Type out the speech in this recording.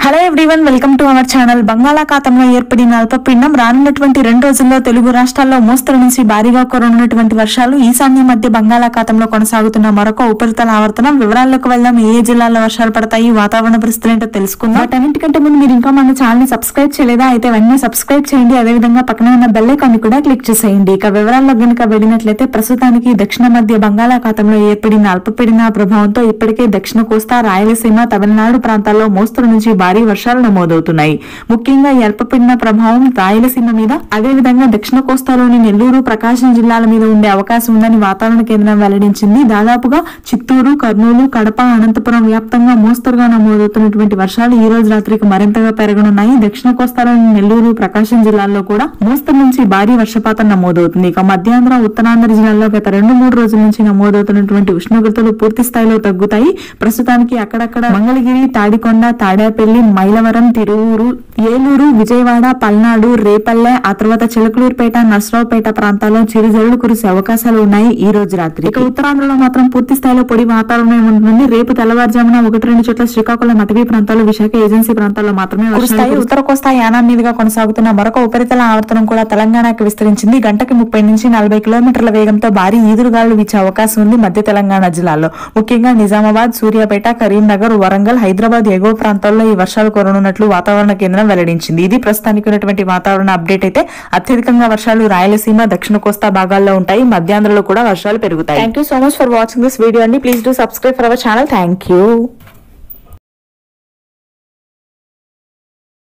hello everyone welcome to our channel బంగాళాఖాతంలో ఏర్పడిన అల్పపీడనం రానున్నటువంటి రెండు రోజుల్లో తెలుగు రాష్ట్రాల్లో మోస్తరు నుంచి భారీగా కురనున్నటువంటి వర్షాలు ఈశాన్య మధ్య బంగాళాఖాతంలో కొనసాగుతున్న మరొక ఉపరితల ఆవర్తనం వివరాల్లోకి వెళ్దాం ఏ ఏ జిల్లాల్లో వర్షాలు పడతాయి వాతావరణ పరిస్థితులు ఏంటో తెలుసుకుందాం వాటన్నిటికంటే ముందు మీరు ఇంకా మన ఛానల్ ని సబ్స్క్రైబ్ చేయలేదా అయితే వెంటనే సబ్స్క్రైబ్ చేయండి అదేవిధంగా పక్కన ఉన్న బెల్ ఐకాన్ ని కూడా క్లిక్ చేసేయండి ఇక వివరాల్లో గనుక వెళ్ళినట్లయితే ప్రస్తుతానికి దక్షిణ మధ్య బంగాళాఖాతంలో ఏర్పడిన అల్పపీడన ప్రభావంతో ఇప్పటికే దక్షిణ కోస్తా రాయలసీమ తమిళనాడు ప్రాంతాల్లో మోస్తరు నుంచి భారీ వర్షాలు నమోదవుతున్నాయి ముఖ్యంగా ఈ అల్పపీడన ప్రభావం రాయలసీమ మీద అదేవిధంగా దక్షిణ కోస్తాలోని నెల్లూరు ప్రకాశం జిల్లాల మీద ఉండే అవకాశం ఉందని వాతావరణ కేంద్రం వెల్లడించింది దాదాపుగా చిత్తూరు కర్నూలు కడప అనంతపురం వ్యాప్తంగా మోస్తరుగా నమోదవుతున్నటువంటి వర్షాలు ఈ రోజు రాత్రికి మరింతగా పెరగనున్నాయి దక్షిణ కోస్తాలోని నెల్లూరు ప్రకాశం జిల్లాల్లో కూడా మోస్తరు నుంచి భారీ వర్షపాతం నమోదవుతుంది ఇక మధ్యాంధ్ర ఉత్తరాంధ్ర జిల్లాల్లో గత రెండు మూడు రోజుల నుంచి నమోదవుతున్నటువంటి ఉష్ణోగ్రతలు పూర్తి స్థాయిలో తగ్గుతాయి ప్రస్తుతానికి అక్కడక్కడ మంగళగిరి తాడికొండ తాడేపల్లి మైలవరం తిరువురు ఏలూరు విజయవాడ పల్నాడు రేపల్లె ఆ తర్వాత చిలకలూరుపేట నర్సరావుపేట ప్రాంతాల్లో చిరుజల్లులు కురిసే అవకాశాలు ఉన్నాయి ఈ రోజు రాత్రి ఇక ఉత్తరాంధ్రలో మాత్రం పూర్తి స్థాయిలో పొడి వాతావరణం ఉంటుంది రేపు తెల్లవారుజామున ఒకటి రెండు చోట్ల శ్రీకాకుళం అటవీ ప్రాంతాలు విశాఖ ఏజెన్సీ ప్రాంతాల్లో మాత్రమే కురుస్తాయి ఉత్తర కోస్తా యానాం మీదుగా కొనసాగుతున్న మరొక ఉపరితల ఆవర్తనం కూడా తెలంగాణకు విస్తరించింది గంటకి ముప్పై నుంచి నలభై కిలోమీటర్ల వేగంతో భారీ ఈదురుగాలు వీచే అవకాశం ఉంది మధ్య తెలంగాణ జిల్లాలో ముఖ్యంగా నిజామాబాద్ సూర్యాపేట కరీంనగర్ వరంగల్ హైదరాబాద్ ఎగువ ప్రాంతాల్లో ఈ వర్షాలు కురనున్నట్లు వాతావరణ కేంద్రం వెల్లడించింది ఇది ప్రస్తుతానికి ఉన్నటువంటి వాతావరణ అప్డేట్ అయితే అత్యధికంగా వర్షాలు రాయలసీమ దక్షిణ కోస్తా భాగాల్లో ఉంటాయి మధ్యాంధ్రలో కూడా వర్షాలు పెరుగుతాయి thank you so much for watching this video అండి please do subscribe for our channel thank you